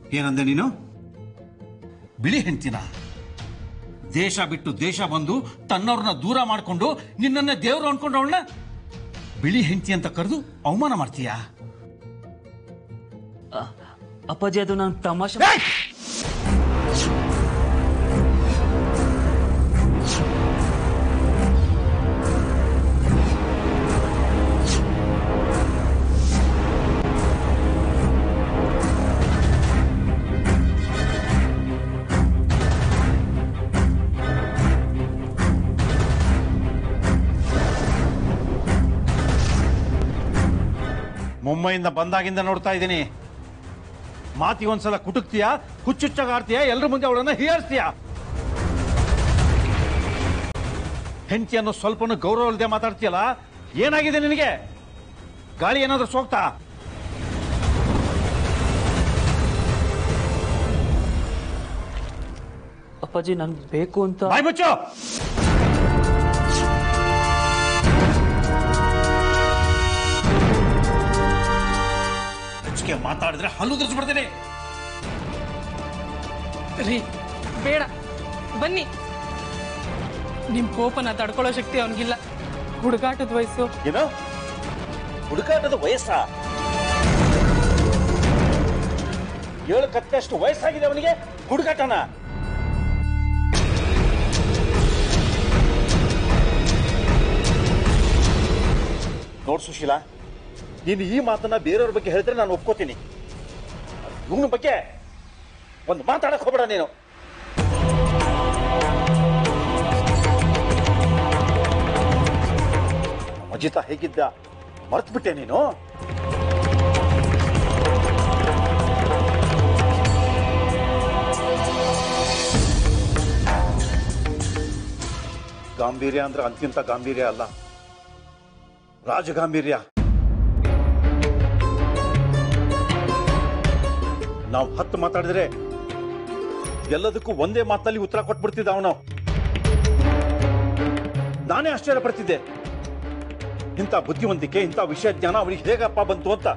ಏನಂದೆ ನೀನು ಬಿಳಿ ಹೆಂಡ್ತಿನ ದೇಶ ಬಿಟ್ಟು ದೇಶ ಬಂದು ತನ್ನವ್ರನ್ನ ದೂರ ಮಾಡ್ಕೊಂಡು ನಿನ್ನನ್ನೇ ದೇವ್ರು ಅನ್ಕೊಂಡು ಅವಳನ್ನ ಬಿಳಿ ಹೆಂಡ್ತಿ ಅಂತ ಕರೆದು ಅವಮಾನ ಮಾಡ್ತೀಯಾ ಅ- ಅಪ್ಪಾಜಿ ಅದು ನಾನು ತಮಾಷೆ ಮುಂಬೈಯಿಂದ ಬಂದಾಗಿಂದ ನೋಡ್ತಾ ಇದ್ದೀನಿ ಮಾತಿ ಒಂದ್ಸಲ ಕುಟುಕ್ತೀಯಾ ಹುಚ್ಚುಚ್ಚಾಗ ಆಡ್ತೀಯಾ ಎಲ್ರ ಮುಂದೆ ಅವಳನ್ನ ಹೀಯಾಡ್ತೀಯಾ ಹೆಂಡತಿಯನ್ನು ಸ್ವಲ್ಪನೂ ಗೌರವ ಇಲ್ಲದೆ ಮಾತಾಡ್ತೀಯಲ್ಲ ಏನಾಗಿದೆ ನಿನಗೆ ಗಾಳಿ ಏನಾದ್ರೂ ಸೋಗ್ತಾ ಅಪ್ಪಾಜಿ ನನ್ಗೆ ಬೇಕು ಅಂತ ಬಾಯ್ ಮುಚ್ಚು ಹೆಚ್ಚಿಗೆ ಮಾತಾಡಿದ್ರೆ ಹಲ್ಲು ದುರ್ಸ್ಬಿಡ್ತೀನಿ ರೀ ಬೇಡ ಬನ್ನಿ ನಿಮ್ ಕೋಪನ ತಡ್ಕೊಳ್ಳೋ ಶಕ್ತಿ ಅವನಿಗಿಲ್ಲ ಹುಡುಗಾಟದ ವಯಸ್ಸು ಏನು ಹುಡುಕಾಟದ ವಯಸ್ಸ ಏಳು ಕತ್ತಷ್ಟು ವಯಸ್ಸಾಗಿದೆ ಅವನಿಗೆ ಹುಡುಕಾಟನ ನೋಡ್ ಸುಶೀಲಾ ನೀನು ಈ ಮಾತನ್ನ ಬೇರೆಯವ್ರ ಬಗ್ಗೆ ಹೇಳಿದ್ರೆ ನಾನು ಒಪ್ಕೋತೀನಿ ಇವನ ಬಗ್ಗೆ ಒಂದು ಮಾತಾಡಕ್ ಹೋಗ್ಬೇಡ ನೀನು ಅಜಿತ ಹೇಗಿದ್ದ ಮರ್ತು ಬಿಟ್ಟೆ ನೀನು ಗಾಂಭೀರ್ಯ ಅಂದ್ರೆ ಅಂತಿಂತ ಗಾಂಭೀರ್ಯ ಅಲ್ಲ ರಾಜಗಾಂಭೀರ್ಯ ನಾವು ಹತ್ತು ಮಾತಾಡಿದ್ರೆ ಎಲ್ಲದಕ್ಕೂ ಒಂದೇ ಮಾತಲ್ಲಿ ಉತ್ತರ ಕೊಟ್ಬಿಡ್ತಿದ್ದ ಅವನು ನಾನೇ ಆಶ್ಚರ್ಯ ಪಡ್ತಿದ್ದೆ ಇಂಥ ಬುದ್ಧಿವಂತಿಕೆ ಇಂಥ ವಿಷಯ ಜ್ಞಾನ ಅವನಿಗೆ ಹೇಗಪ್ಪ ಬಂತು ಅಂತ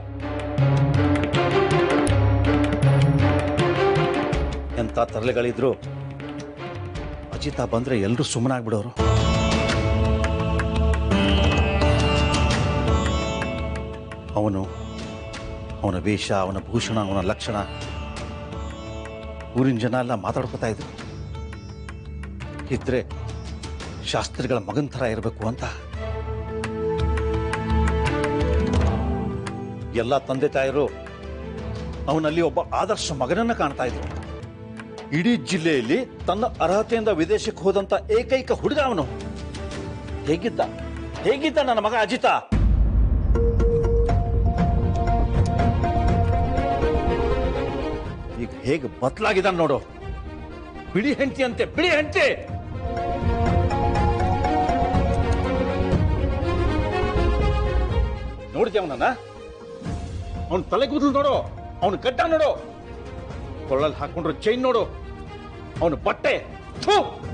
ಎಂಥ ತರಲೆಗಳಿದ್ರು ಅಜಿತ ಬಂದ್ರೆ ಎಲ್ಲರೂ ಸುಮ್ಮನಾಗ್ಬಿಡೋರು ಅವನು ಅವನ ವೇಷ ಅವನ ಭೂಷಣ ಅವನ ಲಕ್ಷಣ ಊರಿನ ಜನ ಎಲ್ಲ ಮಾತಾಡ್ಕೊತಾ ಇದ್ರು ಇದ್ರೆ ಶಾಸ್ತ್ರಿಗಳ ಮಗನ್ ಥರ ಇರಬೇಕು ಅಂತ ಎಲ್ಲ ತಂದೆ ತಾಯರು ಅವನಲ್ಲಿ ಒಬ್ಬ ಆದರ್ಶ ಮಗನನ್ನ ಕಾಣ್ತಾ ಇದ್ರು ಇಡೀ ಜಿಲ್ಲೆಯಲ್ಲಿ ತನ್ನ ಅರ್ಹತೆಯಿಂದ ವಿದೇಶಕ್ಕೆ ಹೋದಂತ ಏಕೈಕ ಹುಡುಗ ಅವನು ಹೇಗಿದ್ದ ಹೇಗಿದ್ದ ನನ್ನ ಮಗ ಅಜಿತ ಈಗ ಹೇಗೆ ಬತ್ಲಾಗಿದ್ದಾನೆ ನೋಡು ಬಿಳಿ ಹೆಂಡತಿ ಅಂತೆ ಬಿಳಿ ಹೆಂಡತಿ ನೋಡಿದ್ದೆ ಅವನನ್ನ ಅವನ ತಲೆಗೂದಲು ನೋಡು ಅವನ ಗಡ್ಡ ನೋಡು ಕೊಳ್ಳಲ್ಲಿ ಹಾಕೊಂಡ್ರು ಚೈನ್ ನೋಡು ಅವನ ಬಟ್ಟೆ ಥು!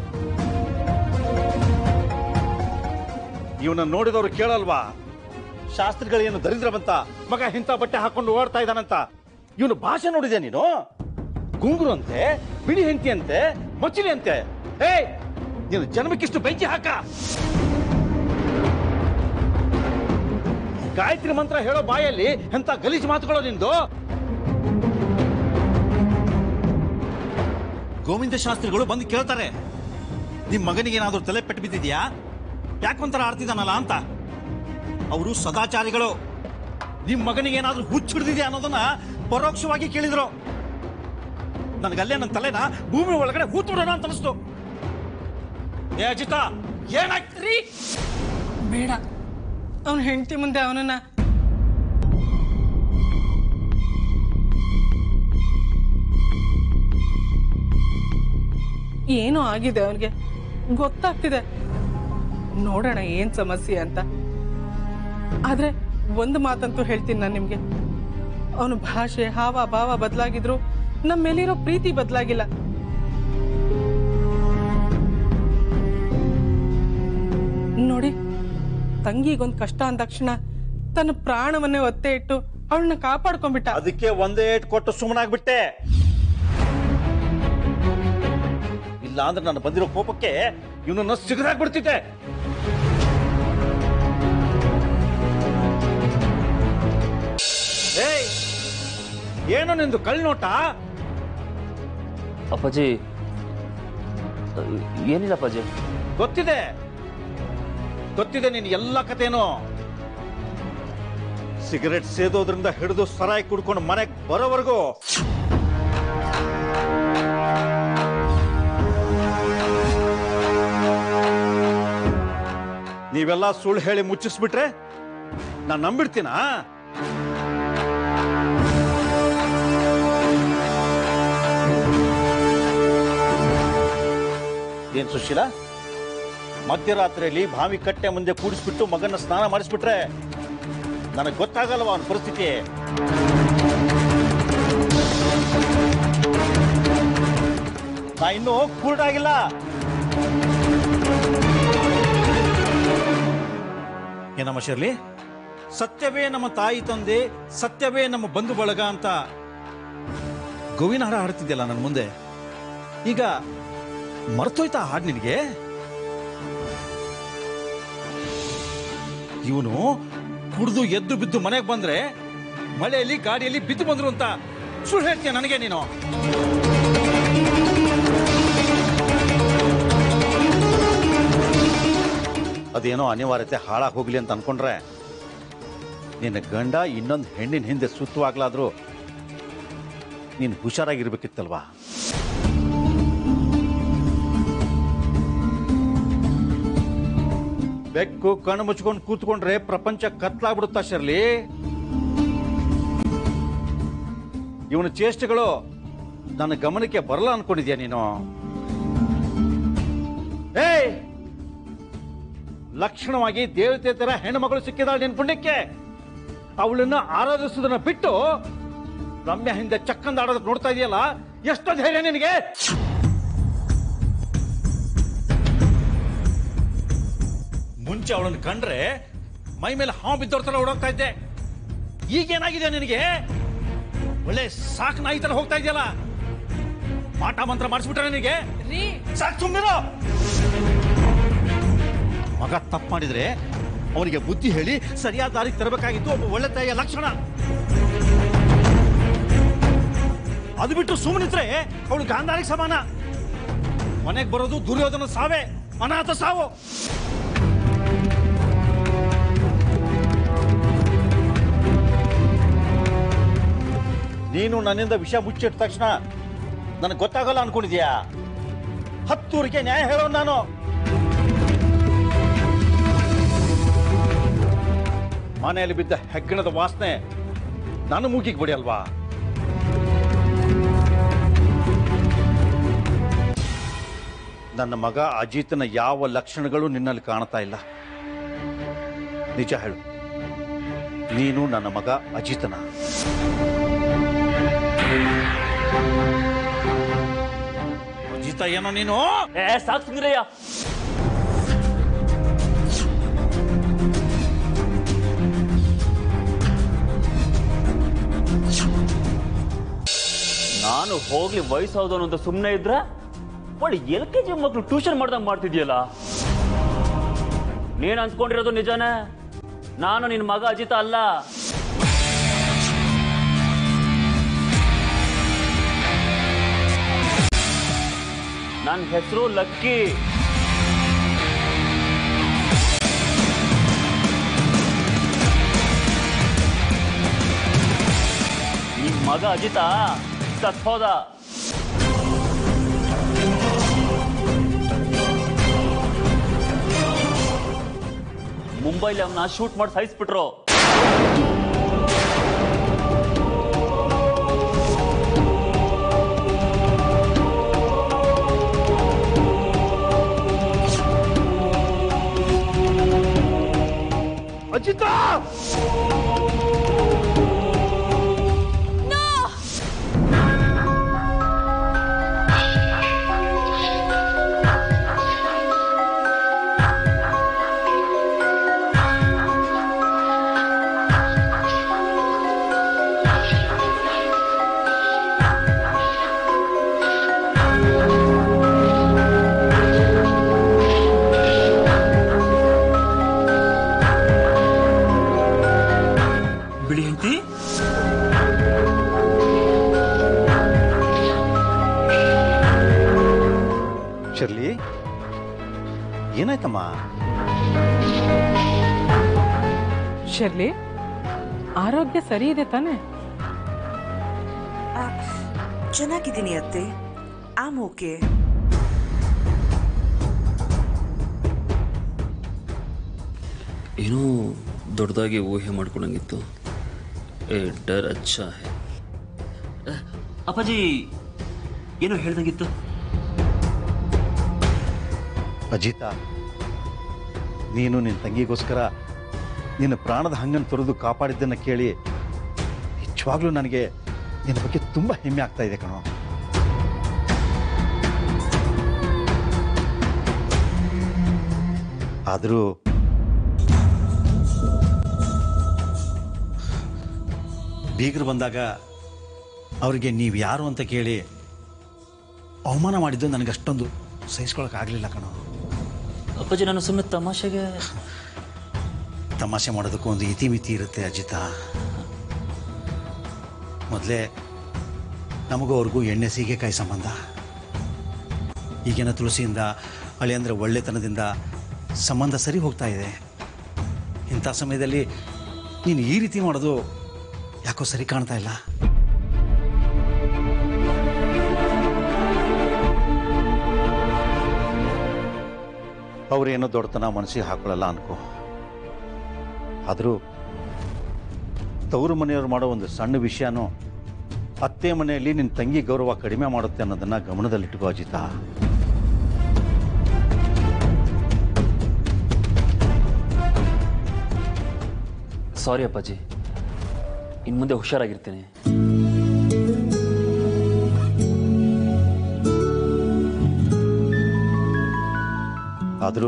ಇವನ ನೋಡಿದವರು ಕೇಳಲ್ವಾ ಶಾಸ್ತ್ರಿಗಳೇನು ದರಿದ್ರವಂತ ಮಗ ಇಂಥ ಬಟ್ಟೆ ಹಾಕೊಂಡು ಓಡ್ತಾ ಇದ್ದಾನಂತ ಇವನು ಭಾಷೆ ನೋಡಿದೆ ನೀನು ಗುಂಗುರು ಅಂತೆ ಬಿಳಿ ಹೆಂಡತಿ ಅಂತೆ ಮಚಿಲಿ ಅಂತೆ ಹೇ ನೀನು ಜನ್ಮಕ್ಕಿಷ್ಟು ಬೆಂಕಿ ಹಾಕ ಗಾಯತ್ರಿ ಮಂತ್ರ ಹೇಳೋ ಬಾಯಲ್ಲಿ ಎಂತ ಗಲೀಜು ಮಾತುಗಳು ನಿಂದು ಗೋವಿಂದ ಶಾಸ್ತ್ರಿಗಳು ಬಂದು ಕೇಳ್ತಾರೆ ನಿಮ್ ಮಗನಿಗೆ ಏನಾದ್ರೂ ತಲೆ ಪೆಟ್ಟು ಬಿದ್ದಿದ್ಯಾ ಯಾಕೊಂಥರ ಆಡ್ತಿದ್ದಾನಲ್ಲ ಅಂತ ಅವರು ಸದಾಚಾರಿಗಳು ನಿಮ್ ಮಗನಿಗೆ ಏನಾದ್ರೂ ಹುಚ್ಚಿಡ್ದಿದ್ಯಾ ಅನ್ನೋದನ್ನ ಪರೋಕ್ಷವಾಗಿ ಕೇಳಿದ್ರು ನನಗಲ್ಲೇ ನನ್ನ ತಲೆನ ಭೂಮಿ ಒಳಗಡೆ ಹೂತ್ ಬಿಡೋಣ ಅಂತ ಅನಿಸ್ತು ಏ ಅಜಿತ ಏನಾಗ್ತೀರಿ ಬೇಡ ಅವನ ಹೆಂಡತಿ ಮುಂದೆ ಅವನನ್ನ ಏನೋ ಆಗಿದೆ ಅವನಿಗೆ ಗೊತ್ತಾಗ್ತಿದೆ ನೋಡೋಣ ಏನ್ ಸಮಸ್ಯೆ ಅಂತ ಆದ್ರೆ ಒಂದು ಮಾತಂತೂ ಹೇಳ್ತೀನಿ ನಾನು ನಿಮ್ಗೆ ಅವನ ಭಾಷೆ ಹಾವ ಭಾವ ಬದಲಾಗಿದ್ರು ನಮ್ಮ ಮೇಲಿರೋ ಪ್ರೀತಿ ಬದಲಾಗಿಲ್ಲ ನೋಡಿ ತಂಗಿಗೊಂದು ಕಷ್ಟ ಅಂದ ತಕ್ಷಣ ತನ್ನ ಪ್ರಾಣವನ್ನೇ ಒತ್ತೆ ಇಟ್ಟು ಅವಳನ್ನ ಕಾಪಾಡ್ಕೊಂಡ್ಬಿಟ್ಟ ಅದಕ್ಕೆ ಒಂದೇ ಏಟ್ ಕೊಟ್ಟು ಸುಮ್ಮನಾಗ್ಬಿಟ್ಟೆ ಇಲ್ಲ ಅಂದ್ರೆ ನಾನು ಬಂದಿರೋ ಕೋಪಕ್ಕೆ ಇವನನ್ನ ಸಿಗದಾಗ್ಬಿಡ್ತಿದ್ದೆ ಏಯ್ ಏನು ನಿಂದು ಕಳ್ನೋಟ ಅಪ್ಪಾಜಿ ಅಹ್, ಏನಿಲ್ಲ ಅಪ್ಪಾಜಿ ಗೊತ್ತಿದೆ ಗೊತ್ತಿದೆ ನಿನ್ ಎಲ್ಲ ಕಥೆನೂ ಸಿಗರೆಟ್ ಸೇದೋದ್ರಿಂದ ಹಿಡಿದು ಸರಾಯಿ ಕುಡ್ಕೊಂಡು ಮನೆಗೆ ಬರೋವರೆಗೂ ನೀವೆಲ್ಲ ಸುಳ್ಳು ಹೇಳಿ ಮುಚ್ಚಿಸ್ಬಿಟ್ರೆ ನಾನು ನಂಬಿಡ್ತೀನಾ ಏನ್ ಸುಶೀಲ ಮಧ್ಯರಾತ್ರಿಯಲ್ಲಿ ಬಾವಿ ಕಟ್ಟೆ ಮುಂದೆ ಕೂಡಿಸ್ಬಿಟ್ಟು ಮಗನ ಸ್ನಾನ ಮಾಡಿಸ್ಬಿಟ್ರೆ ನನಗೆ ಗೊತ್ತಾಗಲ್ವ ಅವನ ಪರಿಸ್ಥಿತಿ ನಾ ಇನ್ನೂ ಕೂರ್ಡಾಗಿಲ್ಲ ಏನಮ್ಮ ಶರ್ಲಿ ಸತ್ಯವೇ ನಮ್ಮ ತಾಯಿ ತಂದೆ ಸತ್ಯವೇ ನಮ್ಮ ಬಂಧು ಬಳಗ ಅಂತ ಗೋವಿನ ಹಾಡ ಹಾಡ್ತಿದ್ಯಲ್ಲ ನನ್ನ ಮುಂದೆ ಈಗ ಮರ್ತೋಯ್ತಾ ಆ ಹಾಡು ನಿನಗೆ ಇವನು ಕುಡಿದು ಎದ್ದು ಬಿದ್ದು ಮನೆಗೆ ಬಂದ್ರೆ ಮಳೆಯಲ್ಲಿ ಗಾಡಿಯಲ್ಲಿ ಬಿದ್ದು ಬಂದ್ರು ಅಂತ ಸುಳ್ಳು ಹೇಳ್ತೀಯ ನನಗೆ ನೀನು ಅದೇನೋ ಅನಿವಾರ್ಯತೆ ಹಾಳಾಗಿ ಹೋಗ್ಲಿ ಅಂತ ಅನ್ಕೊಂಡ್ರೆ ನಿನ್ನ ಗಂಡ ಇನ್ನೊಂದು ಹೆಣ್ಣಿನ ಹಿಂದೆ ಸುತ್ತುವಾಗ್ಲಾದ್ರೂ ನೀನು ಹುಷಾರಾಗಿರ್ಬೇಕಿತ್ತಲ್ವಾ ಬೆಕ್ಕು ಕಣ್ಣು ಮುಚ್ಕೊಂಡು ಕೂತ್ಕೊಂಡ್ರೆ ಪ್ರಪಂಚ ಕತ್ಲಾಗ್ಬಿಡುತ್ತಾ ಶರ್ಲಿ ಇವನ ಚೇಷ್ಟೆಗಳು ನನ್ನ ಗಮನಕ್ಕೆ ಬರಲ್ಲ ಅನ್ಕೊಂಡಿದ್ಯಾ ನೀನು ಏಯ್ ಲಕ್ಷಣವಾಗಿ ದೇವತೆ ತರ ಹೆಣ್ಣುಮಗಳು ಸಿಕ್ಕಿದಾಳೆ ನಿನ್ ಪುಣ್ಯಕ್ಕೆ ಅವಳನ್ನ ಆರಾಧಿಸೋದನ್ನ ಬಿಟ್ಟು ರಮ್ಯ ಹಿಂದೆ ಚಕ್ಕಂದ ಆಡೋದಕ್ಕೆ ನೋಡ್ತಾ ಇದೆಯಲ್ಲ ಎಷ್ಟು ಧೈರ್ಯ ನಿನಗೆ ಮುಂಚೆ ಅವಳನ್ನು ಕಂಡ್ರೆ ಮೈ ಮೇಲೆ ಹಾವು ಬಿದ್ದವ್ರ ತರ ಓಡೋಗ್ತಾ ಇದ್ದೆ ಈಗೇನಾಗಿದೆ ನಿನಗೆ ಒಳ್ಳೆ ಸಾಕು ನಾಯಿ ತರ ಹೋಗ್ತಾ ಇದೆಯಲ್ಲ ಮಾಟ ಮಂತ್ರ ಮಾಡಿಸ್ಬಿಟ್ರೆ ನಿನಗೆ ರೀ ಸಾಕು ಸುಮ್ಮನಿರೋ ಮಗ ತಪ್ಪು ಮಾಡಿದ್ರೆ ಅವನಿಗೆ ಬುದ್ಧಿ ಹೇಳಿ ಸರಿಯಾದ ದಾರಿಗೆ ತರಬೇಕಾಗಿತ್ತು ಒಬ್ಬ ಒಳ್ಳೆ ತಾಯಿಯ ಲಕ್ಷಣ ಅದು ಬಿಟ್ಟು ಸುಮ್ಮನಿದ್ರೆ ಅವಳು ಗಾಂಧಾರಿಗೆ ಸಮಾನ ಮನೆಗೆ ಬರೋದು ದುರ್ಯೋಧನ ಸಾವೇ ಅನಾಥ ಸಾವು ನೀನು ನನ್ನಿಂದ ವಿಷಯ ಮುಚ್ಚಿಟ್ಟ ತಕ್ಷಣ ನನಗೆ ಗೊತ್ತಾಗಲ್ಲ ಅನ್ಕೊಂಡಿದ್ಯಾ ಹತ್ತೂರಿಗೆ ನ್ಯಾಯ ಹೇಳೋ ನಾನು ಮನೆಯಲ್ಲಿ ಬಿದ್ದ ಹೆಗ್ಗಣದ ವಾಸನೆ ನಾನು ಮೂಗಿಗೆ ಬಿಡಿಯಲ್ವಾ ನನ್ನ ಮಗ ಅಜಿತ್ನ ಯಾವ ಲಕ್ಷಣಗಳು ನಿನ್ನಲ್ಲಿ ಕಾಣ್ತಾ ಇಲ್ಲ ನಿಜ ಹೇಳು ನೀನು ನನ್ನ ಮಗ ಅಜಿತನ ಅಜಿತ ಏನೋ ನೀನು ಏ ಸಾಕು ಸುಂದರಯ್ಯ ನಾನು ಹೋಗ್ಲಿ ವಯಸ್ಸಾದವನು ಅಂತ ಸುಮ್ಮನೆ ಇದ್ರೆ ಒಳ್ಳೆ ಎಲ್ ಕೆ ಜಿ ಮಕ್ಕಳು ಟ್ಯೂಷನ್ ಮಾಡ್ದಂಗೆ ಮಾಡ್ತಿದ್ಯಲ್ಲ ನೀನ್ ಅನ್ಸ್ಕೊಂಡಿರೋದು ನಿಜಾನೇ ನಾನು ನಿನ್ನ ಮಗ ಅಜಿತ ಅಲ್ಲ ನನ್ನ ಹೆಸರು ಲಕ್ಕಿ ನಿಮ್ ಮಗ ಅಜಿತ ಸತ್ ಹೋದ ಮುಂಬೈಲಿ ಅವನ್ನ ಶೂಟ್ ಮಾಡಿ ಸಾಯಿಸ್ಬಿಟ್ರು ಅಜಿತ ಏನಾಯ್ತಮ್ಮ ಶರ್ಲಿ ಆರೋಗ್ಯ ಸರಿ ಇದೆ ತಾನೇ ಆ, ಚೆನ್ನಾಗಿದ್ದೀನಿ ಅತ್ತೆ ಆಮ್ ಓಕೆ ಏನೋ ದೊಡ್ಡದಾಗಿ ಊಹೆ ಮಾಡ್ಕೊಂಡಂಗಿತ್ತು ಏ ಡರ್ ಅಚ್ಚಾ ಹೇ ಅಹ್, ಅಪ್ಪಾಜಿ ಏನೋ ಹೇಳ್ದಂಗಿತ್ತು ಅಜಿತ ನೀನು ನಿನ್ನ ತಂಗಿಗೋಸ್ಕರ ನಿನ್ನ ಪ್ರಾಣದ ಹಂಗನ್ನು ತೊರೆದು ಕಾಪಾಡಿದ್ದನ್ನು ಕೇಳಿ ನಿಜವಾಗ್ಲೂ ನನಗೆ ನಿನ್ನ ಬಗ್ಗೆ ತುಂಬ ಹೆಮ್ಮೆ ಆಗ್ತಾ ಇದೆ ಕಣೋ ಆದರೂ ಬೀಗರು ಬಂದಾಗ ಅವರಿಗೆ ನೀವು ಯಾರು ಅಂತ ಕೇಳಿ ಅವಮಾನ ಮಾಡಿದ್ದು ನನಗೆ ಅಷ್ಟೊಂದು ಸಹಿಸ್ಕೊಳಕ್ಕಾಗಲಿಲ್ಲ ಕಣೋ ಅಪ್ಪಾಜಿ ನಾನು ಸುಮ್ಮನೆ ತಮಾಷೆಗೆ ತಮಾಷೆ ಮಾಡೋದಕ್ಕೂ ಒಂದು ಇತಿಮಿತಿ ಇರುತ್ತೆ ಅಜಿತ ಮೊದಲೇ ನಮಗೂ ಅವ್ರಿಗೂ ಎಣ್ಣೆ ಸೀಗೆಕಾಯಿ ಸಂಬಂಧ ಈಗಿನ ತುಳಸಿಯಿಂದ ಅಳಿಯಂದ್ರೆ ಒಳ್ಳೆತನದಿಂದ ಸಂಬಂಧ ಸರಿ ಹೋಗ್ತಾ ಇದೆ ಇಂಥ ಸಮಯದಲ್ಲಿ ನೀನು ಈ ರೀತಿ ಮಾಡೋದು ಯಾಕೋ ಸರಿ ಕಾಣ್ತಾ ಇಲ್ಲ ಅವ್ರೇನೋ ದೊಡ್ಡತನ ಮನಸ್ಸಿಗೆ ಹಾಕೊಳ್ಳಲ್ಲ ಅನ್ಕೋ ಆದರೂ ತವರು ಮನೆಯವರು ಮಾಡೋ ಒಂದು ಸಣ್ಣ ವಿಷಯನೂ ಅತ್ತೆ ಮನೆಯಲ್ಲಿ ನಿನ್ನ ತಂಗಿ ಗೌರವ ಕಡಿಮೆ ಮಾಡುತ್ತೆ ಅನ್ನೋದನ್ನ ಗಮನದಲ್ಲಿಟ್ಕೋ ಅಜಿತ ಸಾರಿ ಅಪ್ಪಾಜಿ ಇನ್ನು ಮುಂದೆ ಹುಷಾರಾಗಿರ್ತೀನಿ ಆದರೂ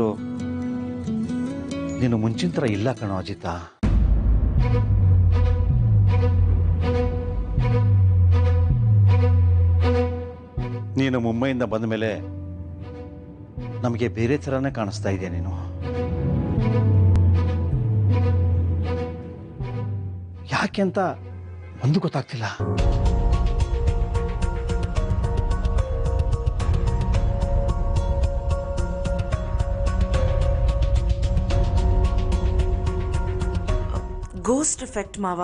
ನೀನು ಮುಂಚಿನ ಥರ ಇಲ್ಲ ಕಣೋ ಅಜಿತ ನೀನು ಮುಂಬೈಯಿಂದ ಬಂದ ಮೇಲೆ ನಮಗೆ ಬೇರೆ ಥರನೇ ಕಾಣಿಸ್ತಾ ಇದೆಯಾ ನೀನು ಯಾಕೆ ಅಂತ ಒಂದು ಗೊತ್ತಾಗ್ತಿಲ್ಲ ಗೋಸ್ಟ್ ಎಫೆಕ್ಟ್ ಮಾವ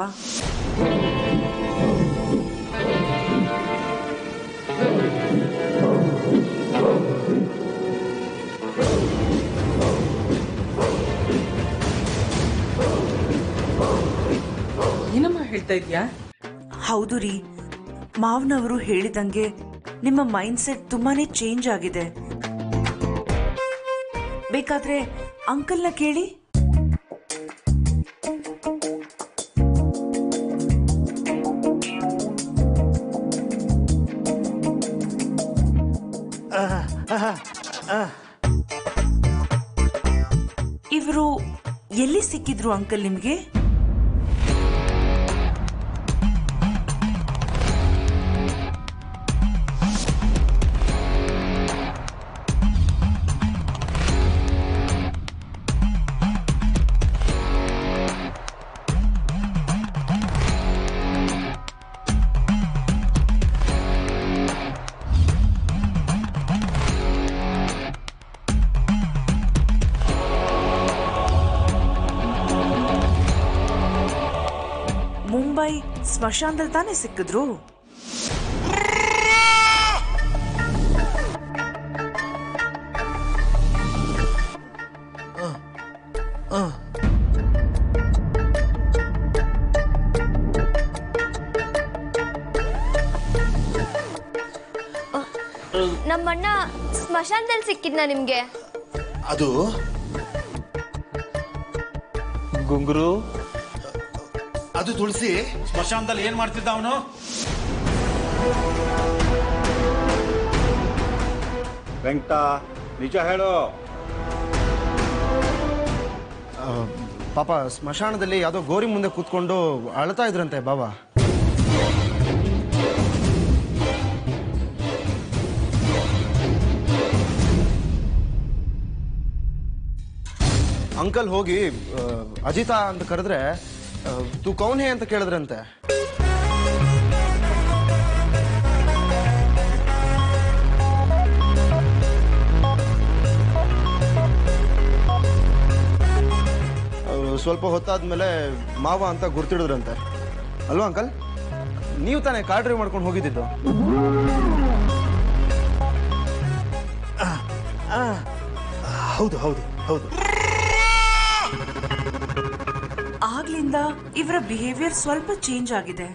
ಏನಮ್ಮ ಹೇಳ್ತಾ ಇದ್ಯಾ ಹೌದು ರೀ ಮಾವನವರು ಹೇಳಿದಂಗೆ ನಿಮ್ಮ ಮೈಂಡ್ ಸೆಟ್ ತುಂಬಾನೇ ಚೇಂಜ್ ಆಗಿದೆ ಬೇಕಾದ್ರೆ ಅಂಕಲ್ನ ಕೇಳಿ ಇವರು ಎಲ್ಲಿ ಸಿಕ್ಕಿದ್ರು ಅಂಕಲ್ ನಿಮ್ಗೆ ಮುಂಬೈ ಸ್ಮಶಾನದಲ್ಲಿ ತಾನೇ ಸಿಕ್ಕಿದ್ರು ನಮ್ಮಣ್ಣ ಸ್ಮಶಾನದಲ್ಲಿ ಸಿಕ್ಕಿದ್ನ ನಿಮ್ಗೆ ಅದು ಗುಂಗುರು ಅದು ತುಳಸಿ ಸ್ಮಶಾನದಲ್ಲಿ ಏನ್ ಮಾಡ್ತಿದ್ದ ಅವನು ವೆಂಕಟ ನಿಜ ಹೇಳು ಪಾಪ ಸ್ಮಶಾನದಲ್ಲಿ ಯಾವುದೋ ಗೋರಿ ಮುಂದೆ ಕೂತ್ಕೊಂಡು ಅಳ್ತಾ ಇದ್ರಂತೆ ಬಾಬಾ ಅಂಕಲ್ ಹೋಗಿ ಆ, ಅಜಿತಾ ಅಂತ ಕರೆದ್ರೆ ಆ, ತು ಕೌನ್ ಹೇ ಅಂತ ಕೇಳಿದ್ರಂತೆ ಸ್ವಲ್ಪ ಹೊತ್ತಾದ್ಮೇಲೆ ಮಾವ ಅಂತ ಗುರ್ತಿಡಿದ್ರಂತೆ ಅಲ್ವಾ ಅಂಕಲ್ ನೀವು ತಾನೇ ಕಾರ್ ಡ್ರೈವ್ ಮಾಡ್ಕೊಂಡು ಹೋಗಿದ್ದಿದ್ದು ಹೌದು ಹೌದು ಹೌದು ಆಗ್ಲಿಂದ ಇವರ ಬಿಹೇವಿಯರ್ ಸ್ವಲ್ಪ ಚೇಂಜ್ ಆಗಿದೆ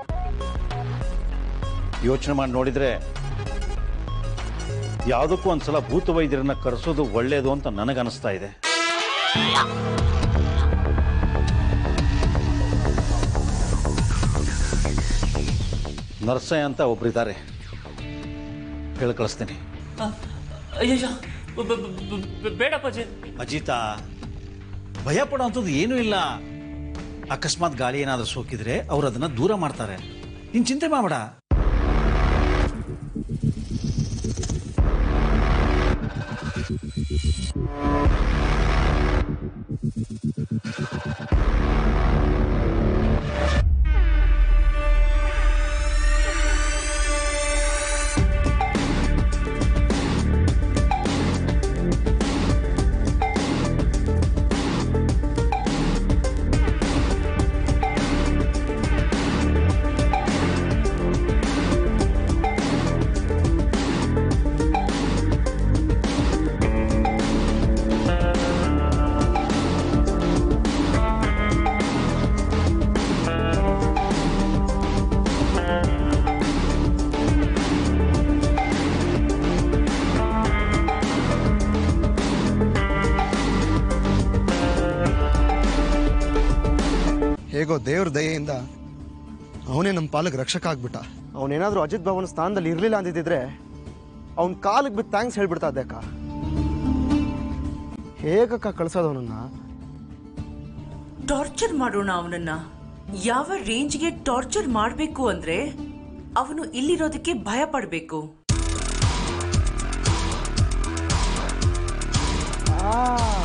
ಯೋಚನೆ ಮಾಡಿ ನೋಡಿದ್ರೆ ಯಾವುದಕ್ಕೂ ಒಂದ್ಸಲ ಭೂತ ವೈದ್ಯರನ್ನ ಕರೆಸೋದು ಒಳ್ಳೇದು ಅಂತ ನನಗನ್ನಿಸ್ತಾ ಇದೆ ನರ್ಸಯ್ಯ ಅಂತ ಒಬ್ರಿದ್ದಾರೆ ಹೇಳಿ ಕಳಿಸ್ತೀನಿ ಅಯ್ಯಯ್ಯೋ ಬ- ಬ- ಬ- ಬ- ಬೇಡಪ್ಪಾಜಿ ಅಜಿತ ಭಯ ಪಡೋಂಥದ್ದು ಏನೂ ಇಲ್ಲ ಅಕಸ್ಮಾತ್ ಗಾಳಿ ಏನಾದರೂ ಸೋಕಿದ್ರೆ ಅವ್ರು ಅದನ್ನ ದೂರ ಮಾಡ್ತಾರೆ ನೀನ್ ಚಿಂತೆ ಮಾಡಬೇಡ ಹೇಗೋ ದೇವ್ರ ದಯೆಯಿಂದ ಅವನೇ ನಮ್ಮ ಪಾಲಕ್ ರಕ್ಷಕ ಆಗ್ಬಿಟ್ಟ ಅವನೇನಾದ್ರೂ ಅಜಿತ್ ಭವನ್ ಸ್ಥಾನದಲ್ಲಿ ಇರಲಿಲ್ಲ ಅಂದಿದ್ದಿದ್ರೆ ಅವನ ಕಾಲಿಗೆ ಬಿದ್ದು ಥ್ಯಾಂಕ್ಸ್ ಹೇಳ್ಬಿಡ್ತಾ ಇದ್ದೆ ಅಕ್ಕ ಹೇಗಕ್ಕ ಕಳ್ಸೋದು ಅವನನ್ನ ಟಾರ್ಚರ್ ಮಾಡೋಣ ಅವನನ್ನ ಯಾವ ರೇಂಜ್ಗೆ ಟಾರ್ಚರ್ ಮಾಡಬೇಕು ಅಂದ್ರೆ ಅವನು ಇಲ್ಲಿರೋದಕ್ಕೆ ಭಯ ಪಡಬೇಕು ಆ